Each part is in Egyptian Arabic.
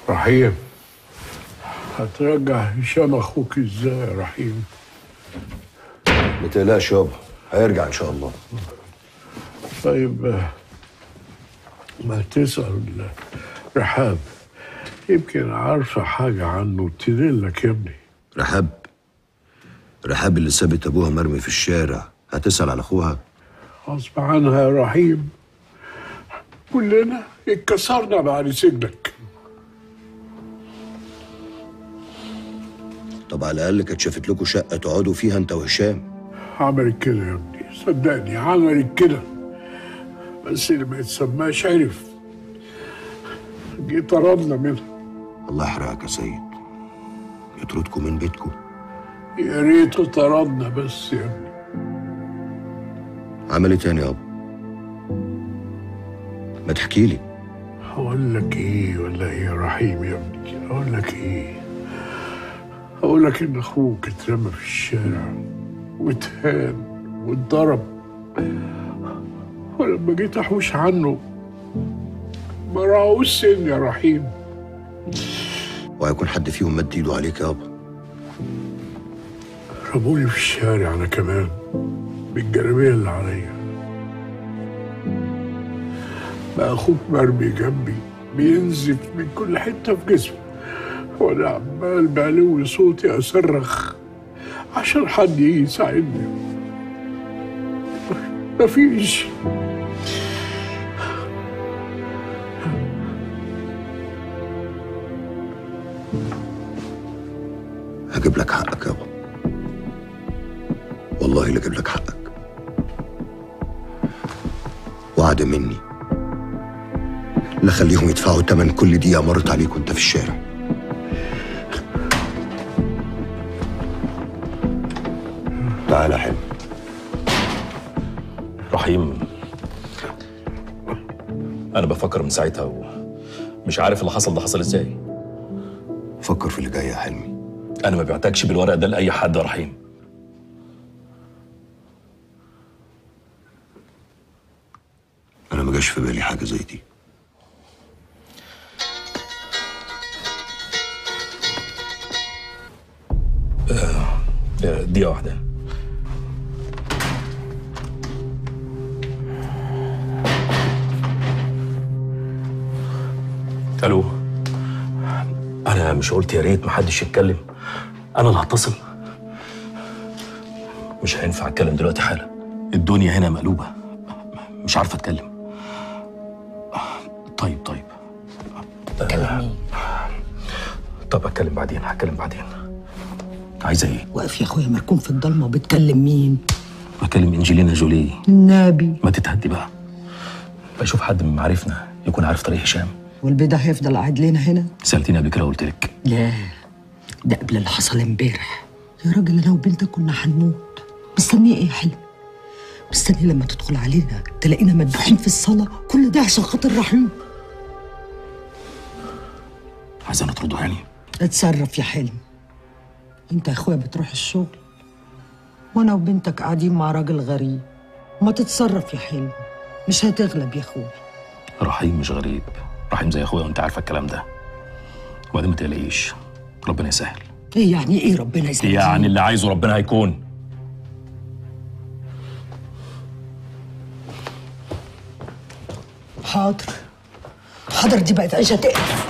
رحيم هترجع هشام اخوك ازاي يا رحيم ما تقلقش يابا هيرجع ان شاء الله طيب آه، ما تسأل رحاب يمكن عارفة حاجة عنه تدلك يا ابني رحاب رحاب اللي سابت ابوها مرمي في الشارع هتسأل على اخوها غصب عنها يا رحيم كلنا اتكسرنا بعد سجنك طب على الاقل كانت شافت لكم شقه تقعدوا فيها انت وهشام عملت كده يا ابني صدقني عملت كده بس اللي ما يتسماش عرف جه طردنا منها الله يحرقك يا سيد يطردكم من بيتكم يا ريته طردنا بس يا ابني عمل ايه تاني يابا ما تحكي لي هقول لك ايه ولا ايه يا رحيم يا ابني اقول لك ايه اقول لك ان اخوك اترمى في الشارع واتهان واتضرب ولما جيت احوش عنه ما راعوش سن يا رحيم وهيكون حد فيهم مد ايده عليك يابا رموني في الشارع انا كمان بالجلابيه اللي عليا بقى اخوك مرمي جنبي بينزف من كل حته في جسمه وانا عمال بعلو صوتي اصرخ عشان حد يجي يساعدني مفيش هجيب لك حقك يابا والله لا اجيب لك حقك وعد مني لا خليهم يدفعوا تمن كل دقيقة مرت عليك وانت في الشارع تعال يا حلمي رحيم انا بفكر من ساعتها ومش عارف اللي حصل ده حصل ازاي فكر في اللي جاي يا حلمي انا ما بعتكش بالورق ده لاي حد يا رحيم انا ما جاش في بالي حاجة زي دي آه، دقيقة واحدة الو انا مش قلت يا ريت محدش يتكلم انا اللي هتصل مش هينفع اتكلم دلوقتي حالا الدنيا هنا مقلوبة مش عارف اتكلم طيب طيب كلمني طب اتكلم بعدين هتكلم بعدين عايزة ايه؟ واقف يا اخويا مركون في الضلمه وبتكلم مين بكلم انجلينا جولي النبي ما تتهدي بقى بشوف حد من معارفنا يكون عارف طريق هشام والبيه ده هيفضل قاعد لنا هنا سالتيني قبل كده وقلت لك لا ده قبل اللي حصل امبارح يا راجل انا وبنتك كنا هنموت مستنيه ايه يا حلم مستنيه لما تدخل علينا تلاقينا مدبوحين في الصلاه كل ده عشان خاطر رحيم عايزة نطرده يعني اتصرف يا حلم انت يا اخويا بتروح الشغل وانا وبنتك قاعدين مع راجل غريب ما تتصرف يا حلم مش هتغلب يا اخويا رحيم مش غريب رحيم زي اخويا وانت عارفه الكلام ده وبعدين ما تقلقيش ربنا يسهل ايه يعني ايه ربنا يسلمك يعني اللي عايزه ربنا هيكون حاضر حاضر دي بقت عيشه تقرف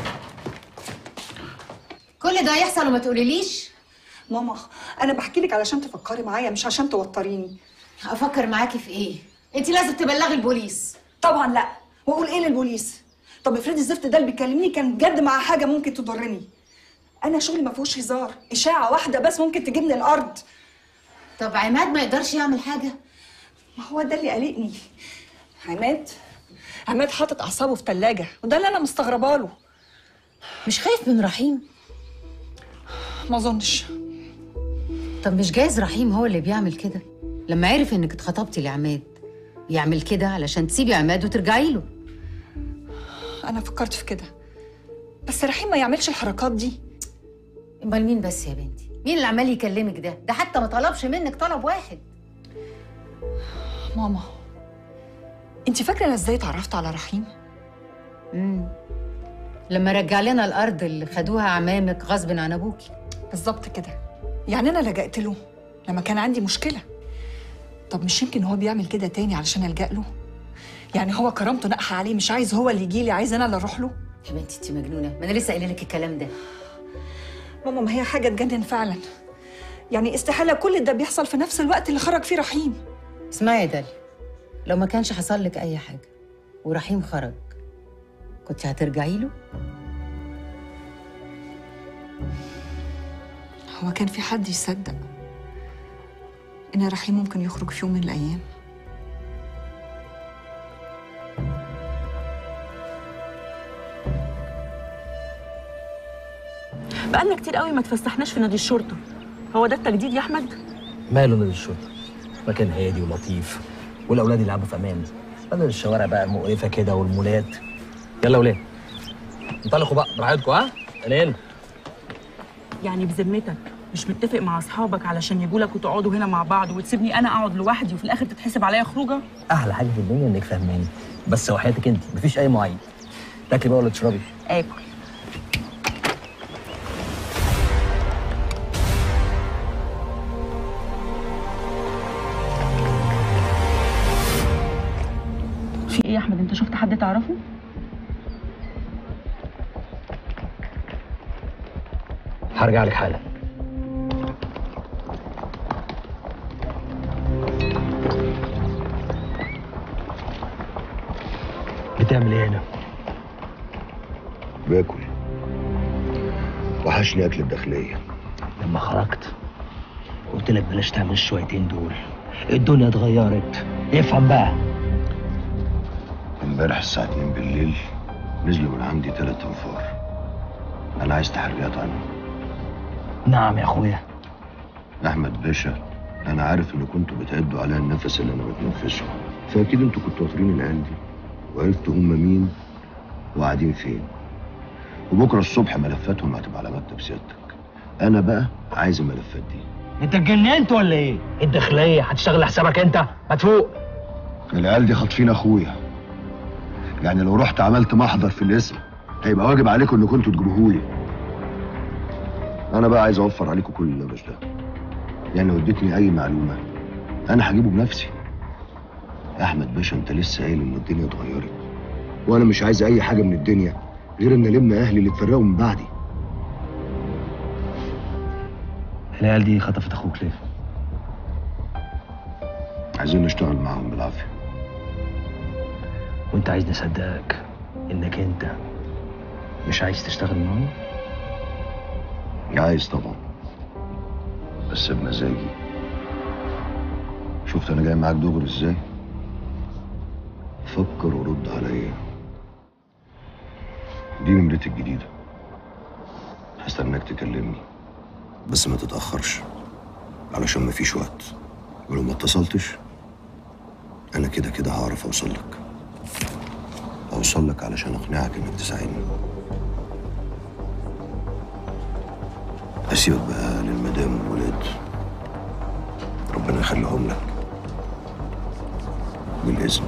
كل ده يحصل وما تقوليليش ماما انا بحكي لك علشان تفكري معايا مش عشان توتريني افكر معاكي في ايه انت لازم تبلغي البوليس طبعا لا واقول ايه للبوليس طب افرضي الزفت ده اللي بيكلمني كان بجد مع حاجه ممكن تضرني انا شغلي ما فيهوش هزار اشاعه واحده بس ممكن تجيبني الارض طب عماد ما يقدرش يعمل حاجه ما هو ده اللي قلقني عماد عماد حاطط اعصابه في ثلاجه وده اللي انا مستغربه له مش خايف من رحيم ما اظنش طب مش جايز رحيم هو اللي بيعمل كده لما عرف انك اتخطبتي لعماد يعمل كده علشان تسيبي عماد وترجعي له انا فكرت في كده بس رحيم ما يعملش الحركات دي امال مين بس يا بنتي مين اللي عمال يكلمك ده ده حتى ما طلبش منك طلب واحد ماما انت فاكره انا ازاي اتعرفت على رحيم امم لما رجع لنا الارض اللي خدوها عمامك غصب عن ابوكي بالظبط كده يعني انا لجأت له لما كان عندي مشكله طب مش يمكن هو بيعمل كده تاني علشان الجأ له يعني هو كرامته ناقحه عليه مش عايز هو اللي يجي لي عايز انا اللي اروح له يا بنتي انت مجنونه ما انا لسه قايله لك الكلام ده ماما ما هي حاجه تجنن فعلا يعني استحاله كل ده بيحصل في نفس الوقت اللي خرج فيه رحيم اسمعي يا داليا لو ما كانش حصل لك اي حاجه ورحيم خرج كنت هترجعي له هو كان في حد يصدق ان رحيم ممكن يخرج في يوم من الايام بقالنا كتير قوي ما تفسحناش في نادي الشرطه هو ده التجديد يا احمد ماله نادي الشرطه مكان هادي ولطيف والاولاد يلعبوا في امان بدل الشوارع بقى المقرفه كده والمولات يلا يا ولاد انطلقوا بقى براحتكم ها انا هنا يعني بذمتك مش متفق مع اصحابك علشان يجوا لك وتقعدوا هنا مع بعض وتسيبني انا اقعد لوحدي وفي الاخر تتحسب عليا خروجه احلى حاجه في الدنيا انك فاهماني بس وحياتك انت مفيش اي مواعيد تاكلي بقى ولا تشربي اكل في ايه يا احمد انت شفت حد تعرفه هرجع لك حالا بتعمل ايه هنا؟ باكل وحشني اكل الداخليه لما خرجت قلت لك بلاش تعمل الشويتين دول الدنيا اتغيرت افهم بقى امبارح الساعه 2 بالليل نزلوا من عندي ثلاث انفار انا عايز تحريات عنهم نعم يا اخويا احمد باشا انا عارف ان كنتوا بتعدوا عليا النفس اللي انا بتنفسه فاكيد انتوا كنتوا واخدين العيال دي وعرفتوا هم مين وقاعدين فين وبكره الصبح ملفاتهم هتبقى على مكتب سيادتك انا بقى عايز الملفات دي انت اتجننت ولا ايه؟ الداخليه هتشتغل حسابك انت ما تفوق العيال دي خاطفين اخويا يعني لو رحت عملت محضر في الاسم هيبقى واجب عليكم انكم انتوا تجيبوهولي انا بقى عايز اوفر عليكم كل اللبش ده يعني لو اديتني اي معلومه انا هجيبه بنفسي يا احمد باشا انت لسه قايل ان الدنيا اتغيرت وانا مش عايز اي حاجه من الدنيا غير ان الم اهلي اللي اتفرقوا من بعدي العيال دي خطفت اخوك ليه؟ عايزين نشتغل معاهم بالعافيه وانت عايز نصدقك انك انت مش عايز تشتغل معاهم؟ عايز طبعا بس بمزاجي شفت انا جاي معاك دغري ازاي فكر ورد عليا دي نمرتي الجديدة هستناك تكلمني بس ما تتأخرش علشان ما فيش وقت ولو ما اتصلتش انا كده كده هعرف اوصل لك اوصل لك علشان اقنعك انك تساعدني اسيبك بقى للمدام والولاد ربنا يخليهم لك بالاذن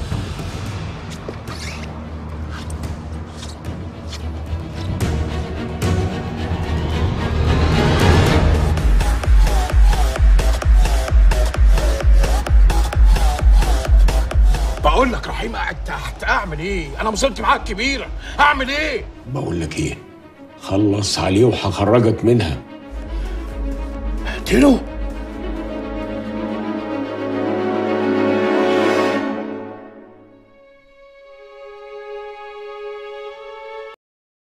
بقول لك رحيم قاعد تحت اعمل ايه انا وصلت معاك كبيره اعمل ايه بقول لك ايه خلص عليه وهخرجك منها اقتله